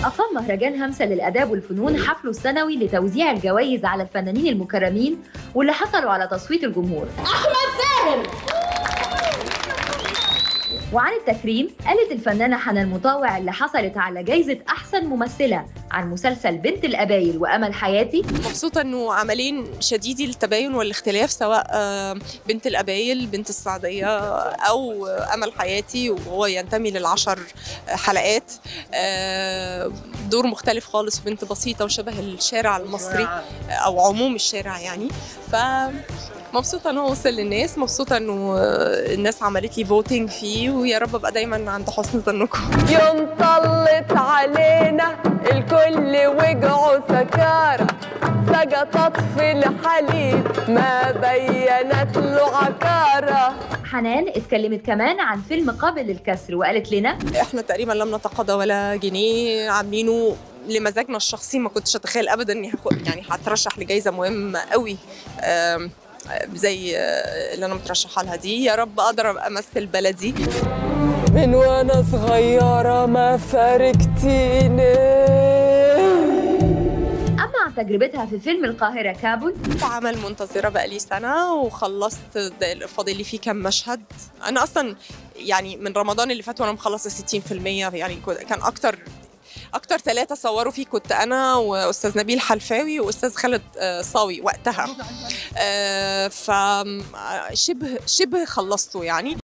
أقام مهرجان همسة للآداب والفنون حفله السنوي لتوزيع الجوائز على الفنانين المكرمين واللي حصلوا على تصويت الجمهور وعن التكريم قالت الفنانة حنان مطاوع اللي حصلت على جايزة أحسن ممثلة عن مسلسل بنت القبايل وأمل حياتي مبسوطة انه عملين شديدي التباين والاختلاف سواء آه، بنت القبايل بنت السعدية او امل حياتي وهو ينتمي للعشر حلقات آه، دور مختلف خالص بنت بسيطة وشبه الشارع المصري او عموم الشارع يعني ف مبسوطة انه وصل للناس مبسوطة انه آه، الناس عملت لي فوتنج فيه ويا رب ابقى دايما عند حسن ظنكم يوم طلت علينا الكل وجعه سكارة سقطت في الحليب ما بينت له عكارة حنان اتكلمت كمان عن فيلم قابل للكسر وقالت لنا احنا تقريبا لم نتقاضى ولا جنيه عاملينه لمزاجنا الشخصي ما كنتش اتخيل ابدا اني هاخد يعني هترشح لجائزه مهمه قوي آم، زي آه، اللي انا مترشحه لها دي يا رب اقدر ابقى امثل بلدي من وانا صغيرة ما فارقتيني أما عن تجربتها في فيلم القاهرة كابول عمل منتظرة بقالي سنة وخلصت ده- فاضل لي فيه كام مشهد أنا أصلا يعني من رمضان اللي فات وأنا مخلصة 60% يعني كو- كان أكتر أكتر ثلاثة صوروا فيه كنت أنا وأستاذ نبيل حلفاوي وأستاذ خالد آه، صاوي وقتها آه، ف شبه شبه خلصته يعني